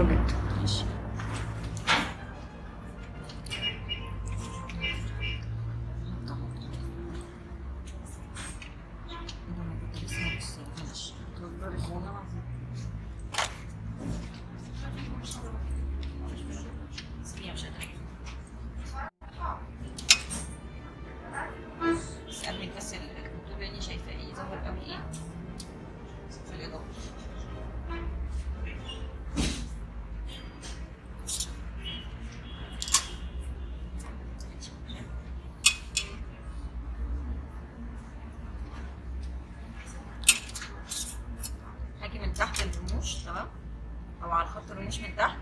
جدا ماشي اسألني بس الدكتور يعني شايفة ايه ظاهر قوي ايه في الإضاءة هاجي من تحت الرموش تمام او على خط الرموش من تحت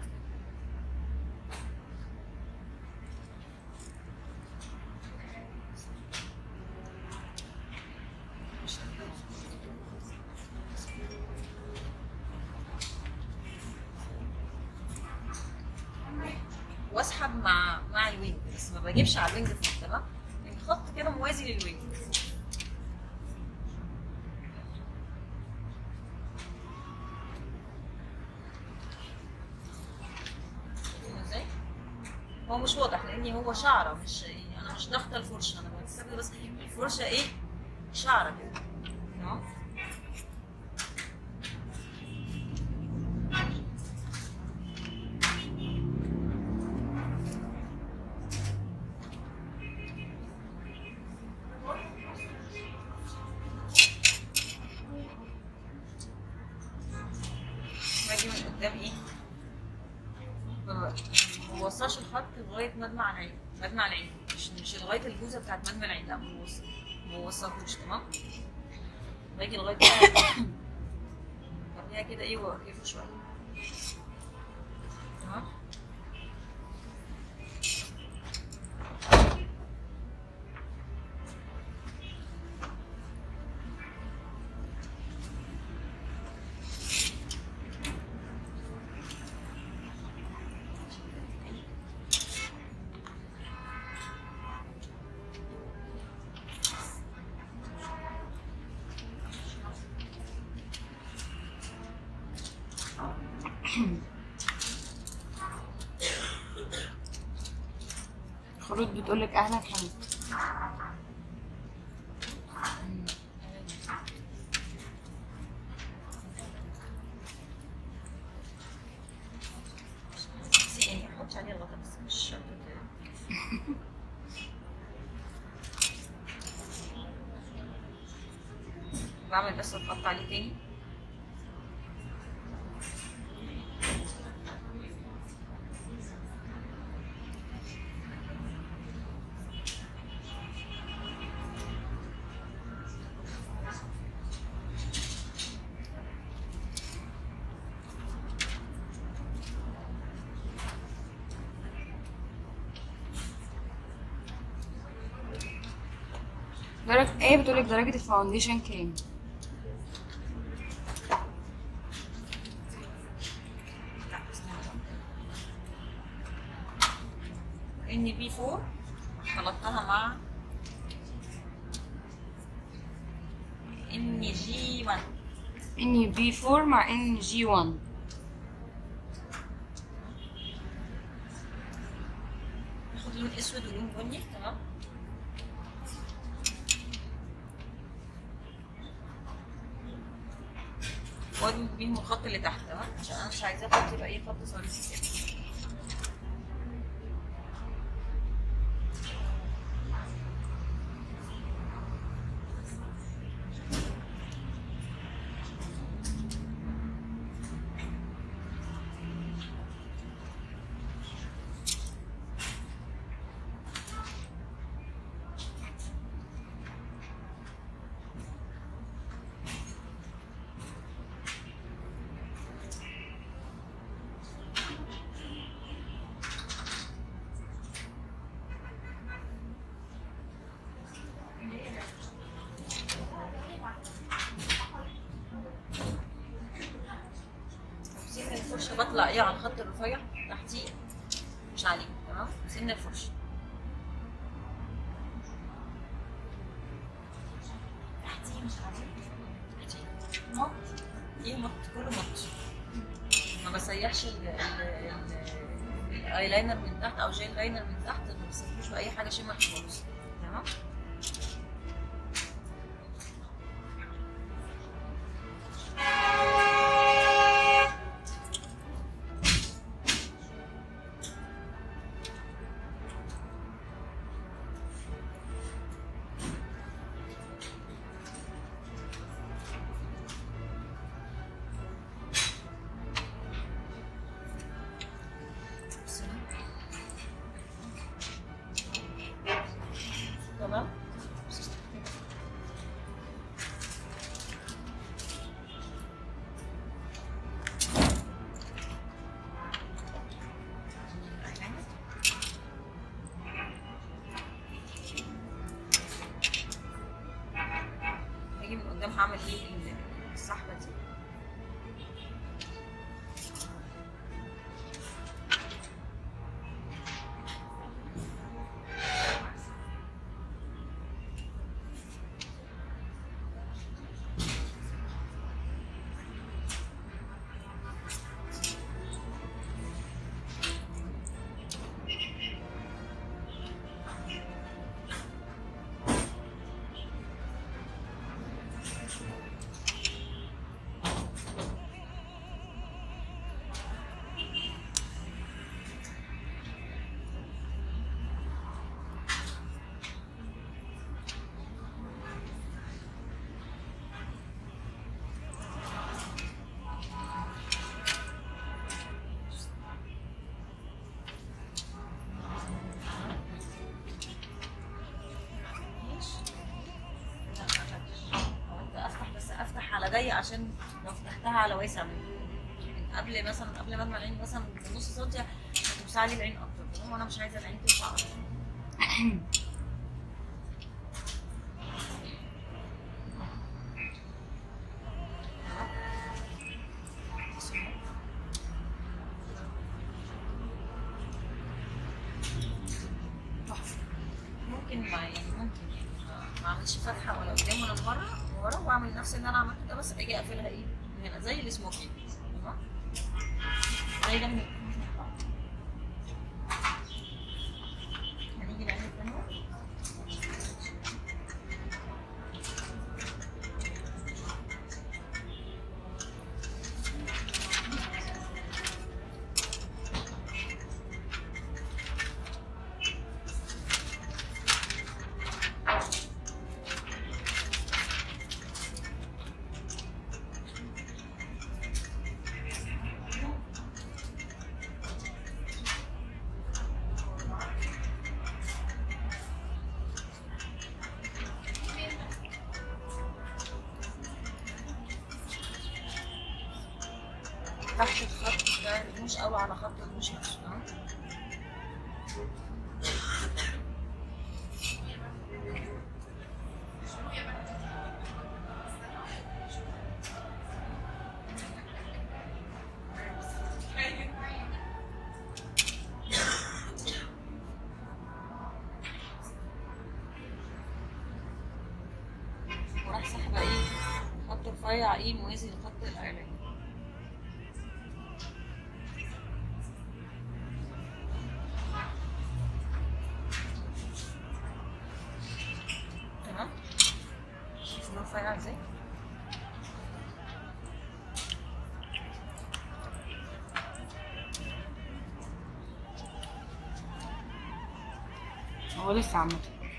واسحب مع مع الوينج بس ما بجيبش على الوينج فوق تمام يعني خط كده موازي للوينج فاهمة ازاي؟ هو مش واضح لاني هو شعره مش يعني انا مش ضاغطه الفرشه انا بستخدم بس الفرشه ايه شعره كده تمام باجي من قدام ايه ما ما بوصلش الخط لغايه مدمع العين مدمع العين مش مش لغايه الجوزه بتاعت مدمع العين لا ما بوصل ما بوصلهوش تمام باجي لغايه خليها كده ايه واقفه شويه تمام خلود بتقولك اهلا حمد بس يعني احط عليه الغطا بس مش شرط كده. بعمل بس الخط عليه تاني درجة ايه بتقولك درجة الفاونديشن كام لا بسم الله ان بي 4 خلطتها مع ان جي 1 ان بي 4 مع ان جي 1 ناخد لون اسود ولون بني تمام وادمج بيهم الخط اللي تحت تمام عشان انا مش عايزاه خط يبقى ايه خط صريح كده سن الفرشة بطلع ايه على الخط الرفيع تحتيه مش عليه تمام سن الفرشة تحتيه مش عليه تحتيه مط ايه مط كله مط ما بسيحش ال- ال- ال- الايلاينر من تحت او جيل لاينر من تحت ما بسيحوش باي حاجه شمع خالص تمام تمام هاجي من قدام هعمل ايه السحبه دي ماشي لا ما فتحتش. هو انت افتح بس افتح على ضيق عشان لو فتحتها على واسع من من قبل مثلا قبل ما اجمع العين مثلا بنص سنتي هتوسع لي العين اكتر تمام وانا مش عايزه العين توسع اكتر تحفه ممكن ما يعني ممكن يعني ما- ما اعملش فتحه ولا قدام ولا من ورا ورا واعمل نفس اللي انا عملته ده بس اجي اقفلها ايه من هنا زي السموكي تمام زي ده من هنيجي العين التانية تحت الخط ده الرموش قوي على خط الرموش نفسه تمام وراح سحبه ايه خط رفيع ايه موازي لخط الاعلان تمام شوفوا رفيع ازاي هو لسه عامه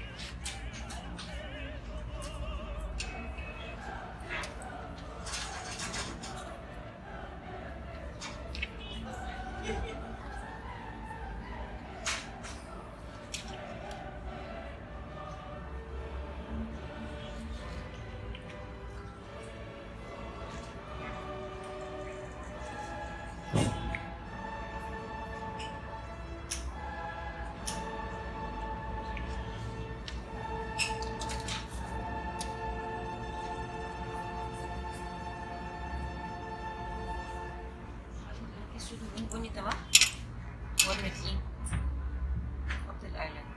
الاسود واللون بني تمام وابنة ايه خط الاعلان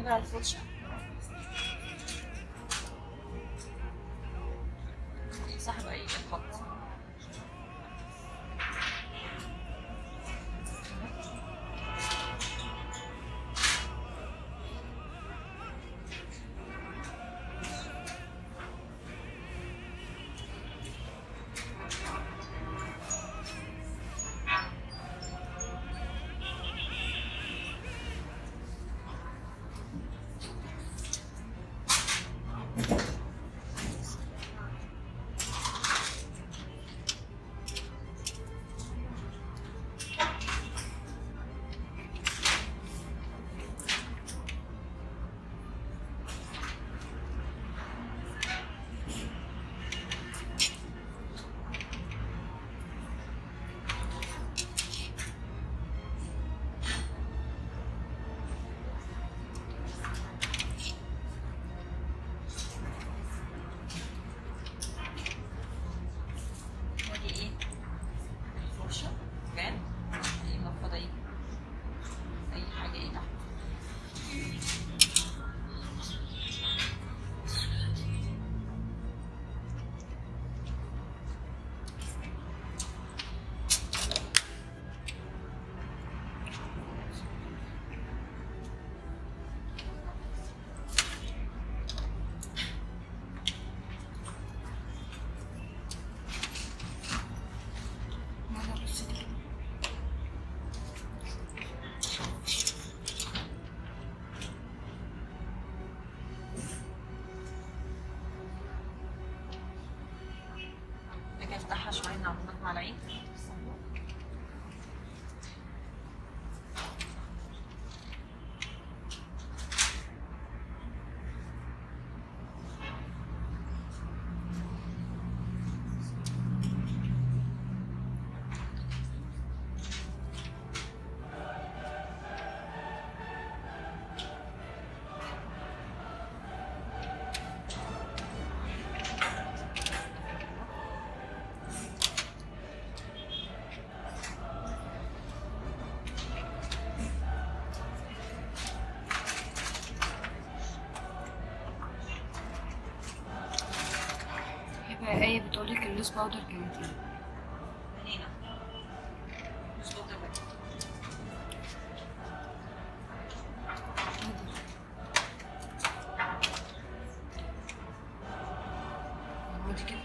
بقى الفرشة سحب اي الخط ودي ايه الفرشة فان ايه منفضة ايه اي حاجة ايه تحت هذا بس كده. اجي افتحها شوية مع مع العين هبه ايه بتقولك اللوز باودر كانت ايه هنا مش بقدر بقى. ودي كده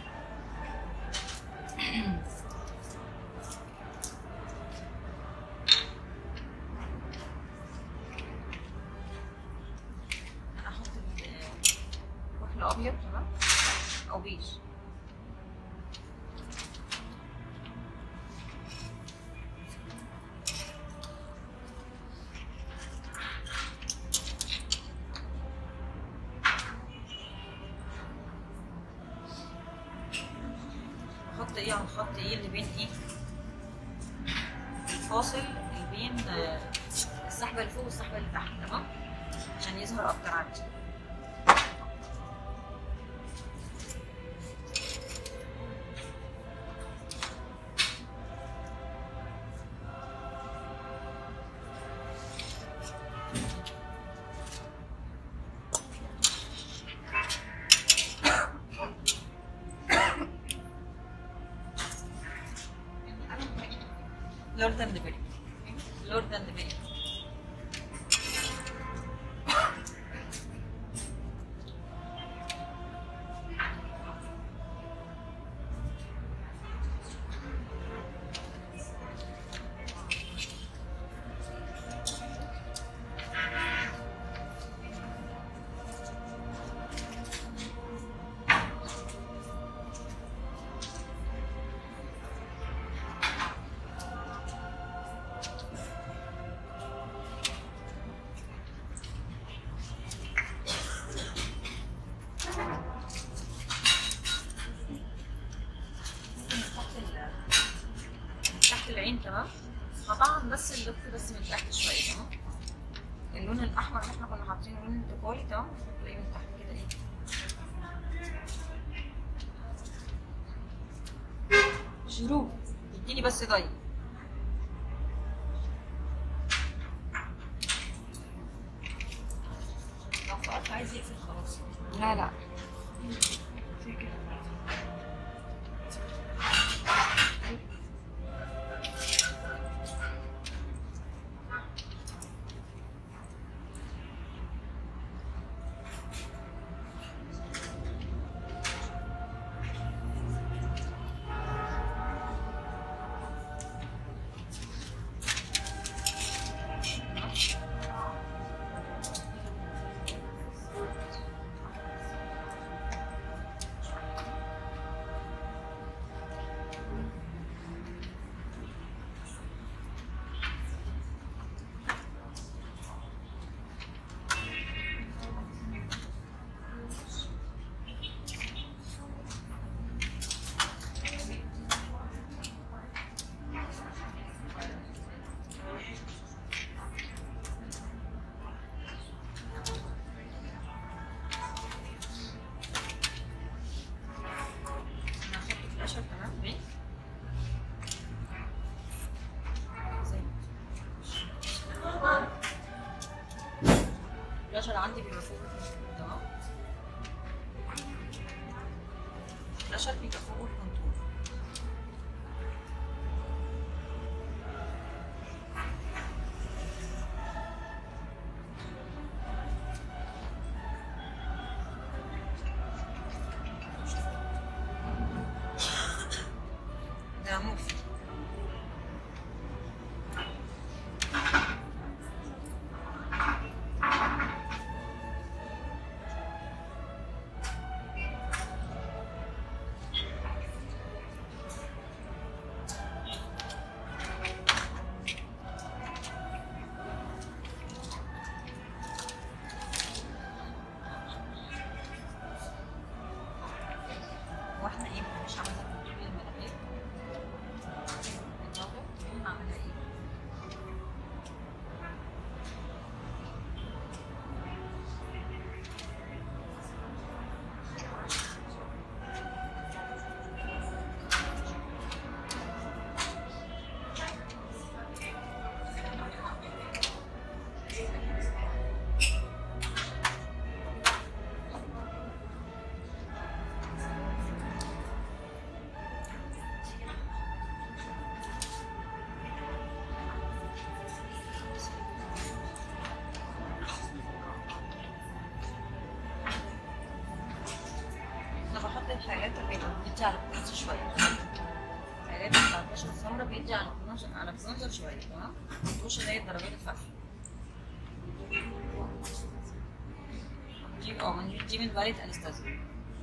انا احط الكحل ابيض تمام او بيج احط ايه على الخط ايه اللي بين ايه الفاصل اللي بين آه، السحبه اللي فوق والسحبه اللي تحت تمام عشان يظهر اكتر عندي لورد اند بيري لورد اند بيري تحت ال- تحت العين تمام هطعم بس اللوك بس من تحت شويه تمام اللون الاحمر اللي احنا كنا حاطينه لون الديكوري تمام تلاقيه من تحت كده ايه شروق اديني بس ضي عايز يقفل خلاص لا لا في كده انا هحط فلاشر كمان بيه زي ما- الفلاشر عندي بيبقى فوق الكنترول تمام الفلاشر بيبقى فوق الكنترول ده موف واحنا ايه مش عامله كنترول الملفات الضغط هعملها ايه انا بحط الحاجات البيضاء بيدي على البرونز شويه الحاجات بتاعت البشره السمراء بيدي على البرونز على البرونزر شويه تمام متقولش اللي هي درجات الفحم دي اه من دي من فاليد انستازيا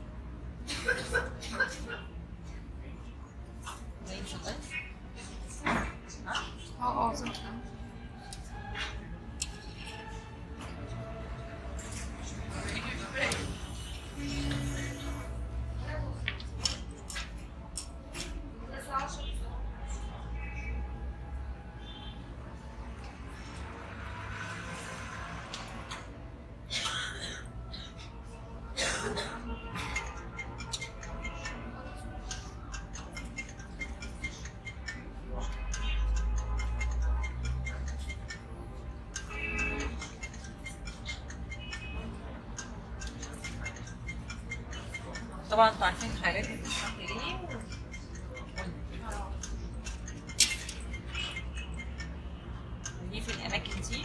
باين شغال ها اه اه صح طبعا انتوا عارفين الحاجات اللي بتتحط ليه ودي في الاماكن دي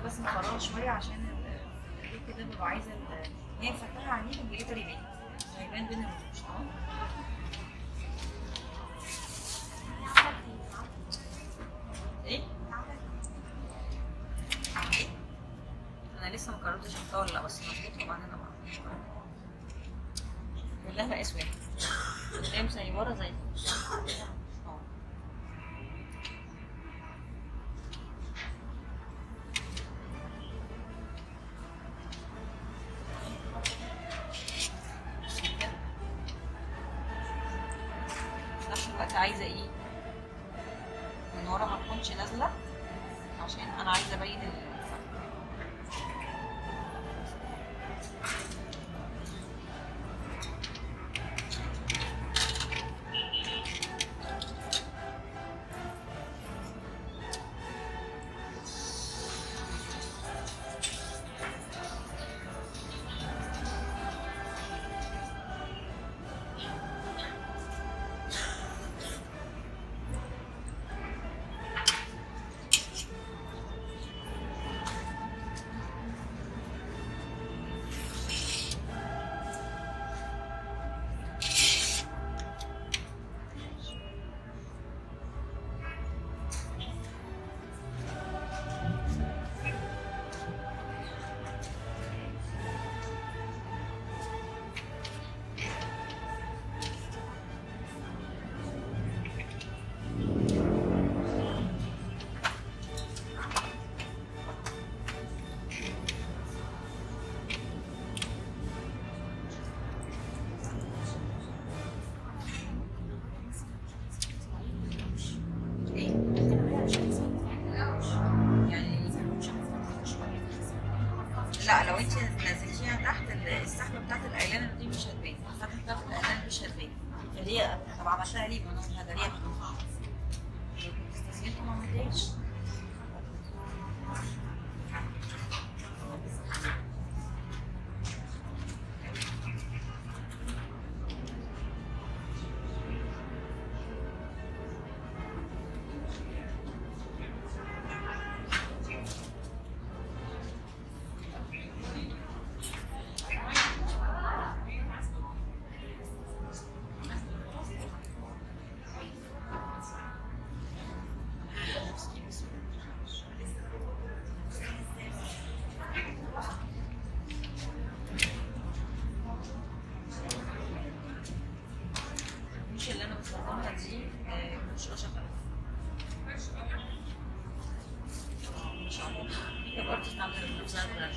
بس مفرغه شويه عشان ال- الكيك كده ببقى عايزه ال- هي مفتحه عليه والجليتر يبان هيبان بين الرموش تمام ايه؟ انا لسه ما قررتش احطها ولا لا بس مظبوط وبعدين ابقى كلها مقاس واحد قدام زي ورا زي اه في نفس الوقت عايزه ايه من ورا ما تكونش نازله عشان انا عايزه ابين الفرق ايه يعني لا لو انت نزلتيها تحت ال- السحبه بتاعت الايلاينر دي مش هتبان السحبه بتاعت الايلاينر مش هتبان فهي طب عملتها ليه؟ ما انا هداريها استسهلت ما عملتهاش مش اللي انا بستخدمها دي آه، مش رشا مش عارفه هي برضه بتعمل نفسها براند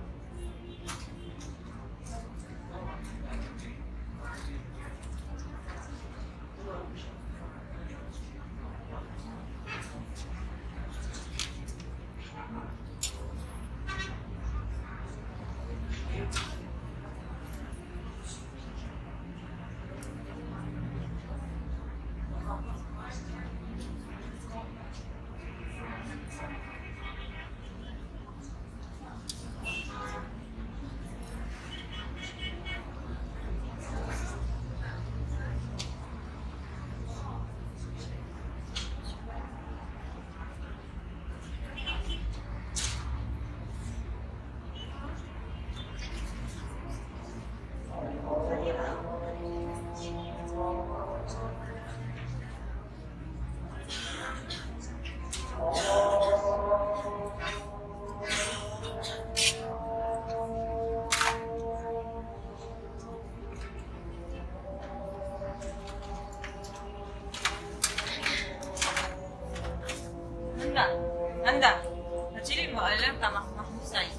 هندا هندا هاتيلي المقلم بتاع مح- محمود سعيد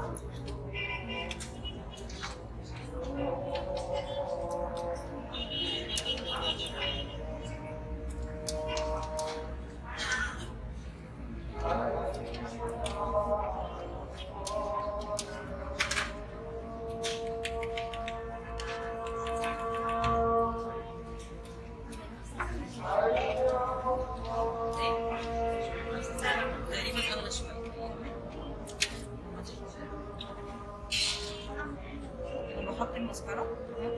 تقريبا اغلى شويه بحط المسكرة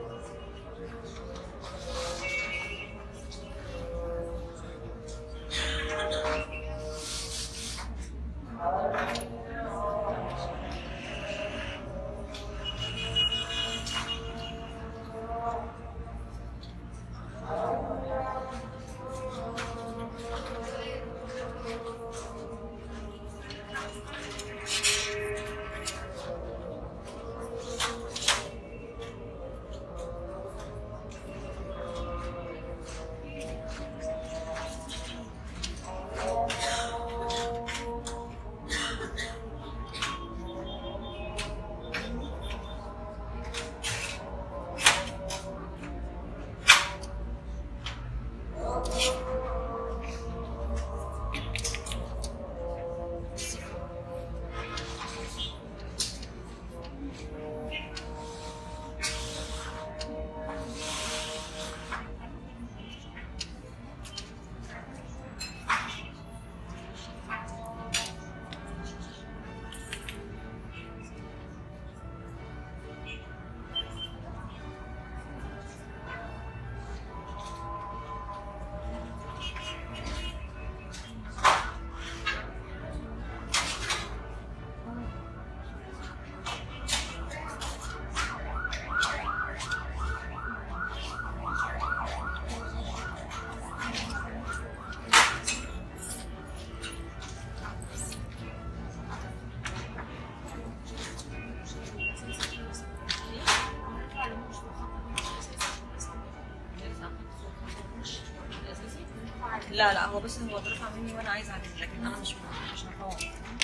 لا لا هو بس هو اترفع مني وانا عايزه اعدل لكن انا مش مش هحاول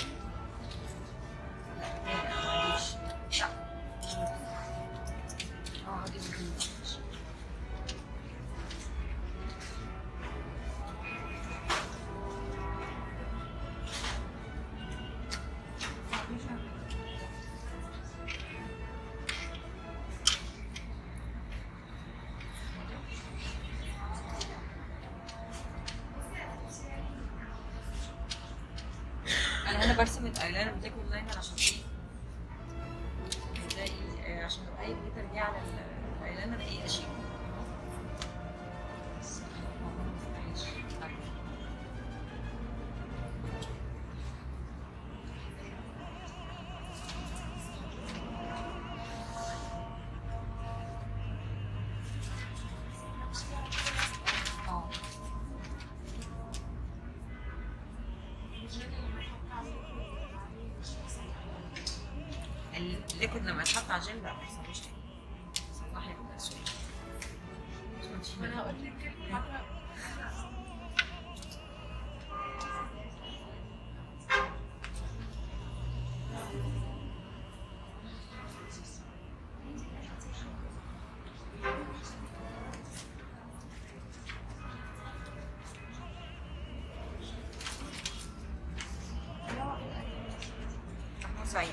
لا لا ما عنديش لا اه هجيب الجنيه. انا هنا برسم الايلاينر بتاعي اللاينر عشان ايه تلاقي آه، عشان لو اي جيت ارجع على ال- الايلاينر ايه اشيل اه الليكويد لما يتحط على الجل لا ما يحصلوش تاني صحيح الاسود انا هقول لك سعيد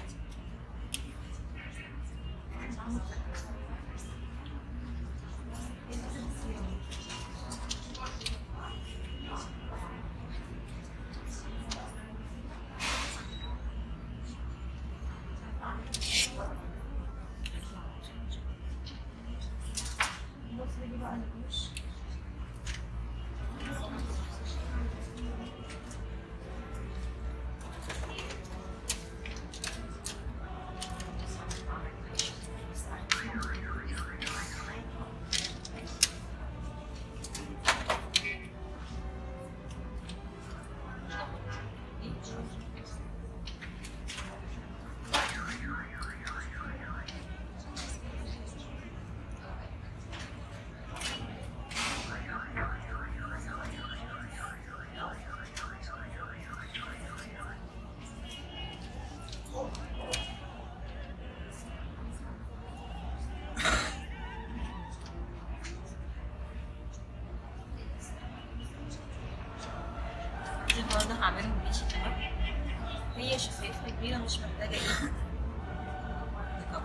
ماشي تمام هي شفايفها كبيرة مش محتاجة ايه ميك اب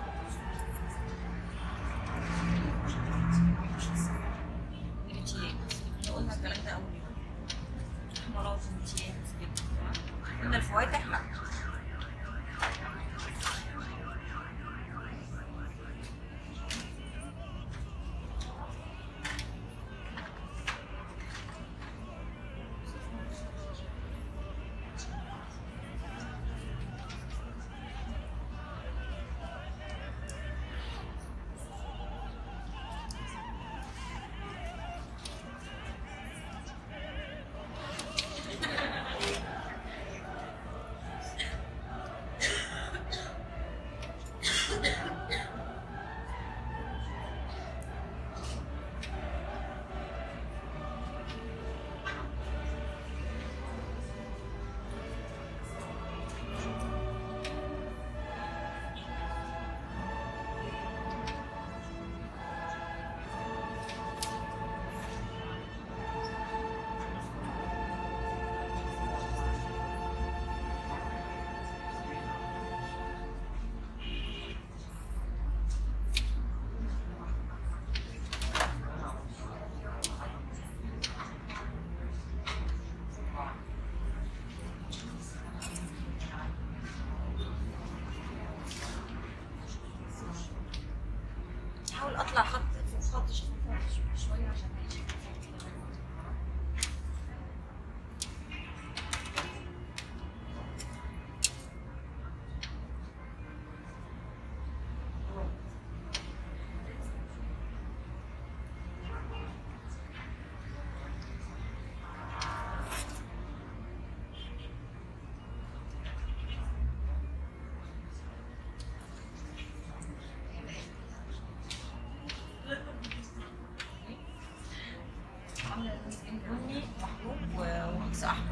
نبتيات احنا قلنا الكلام ده أول يوم مرات نبتيات كده تمام قلنا الفواتح لا حاول اطلع خط فوق خط شفافة شوية عشان ايه عاملة البني محبوب و- وميكس احمر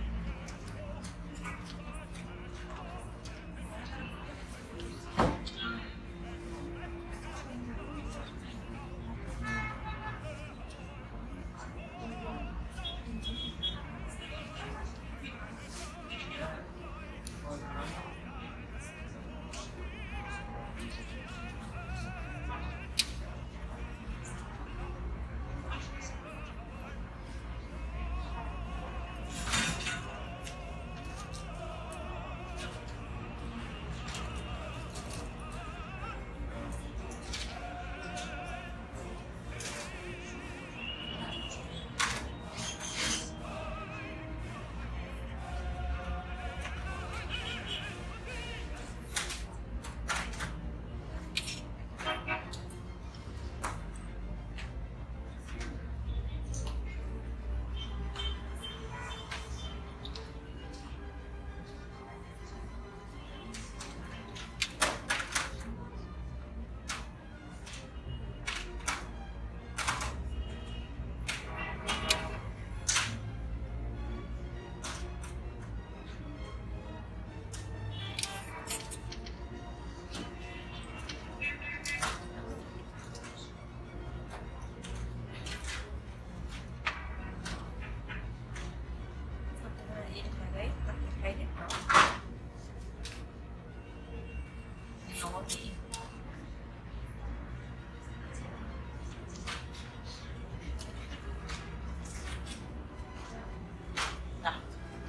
حط هنا ايه الحاجات تحت الحاجة نورتي ايه تحت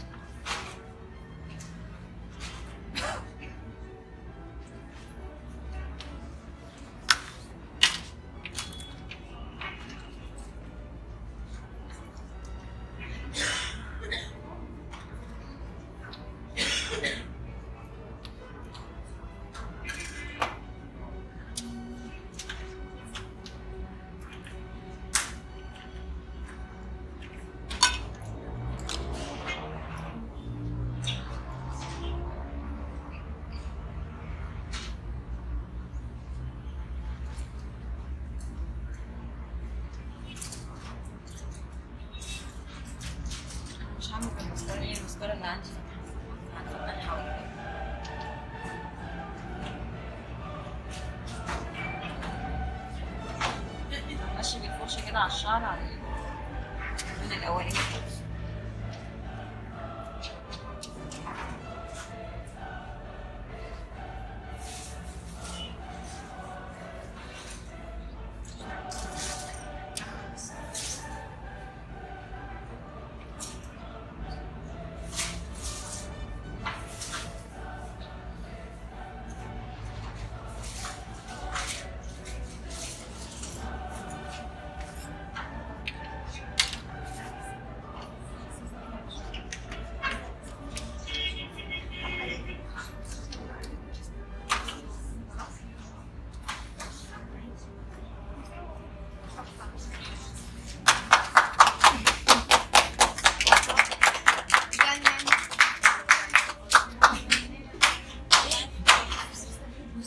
مش هعمل بالمسكرة هي المسكرة اللي عندي فاتحة هنفتحها قدام ماشي بالفرشة كده على الشعر على اللون الأولاني خالص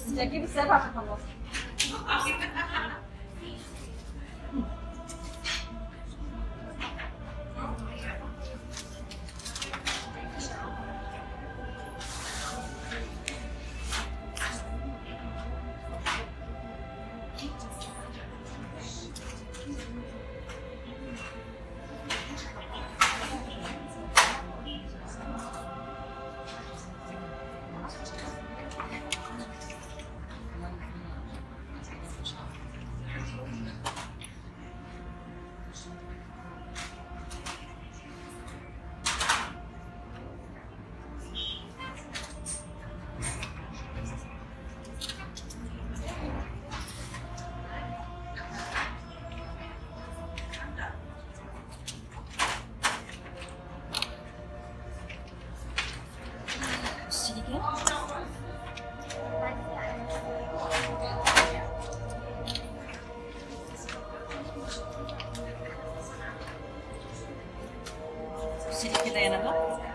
بس هجيب السابع عشان اخلصها بصي دي كده بصي دي كده يا ندى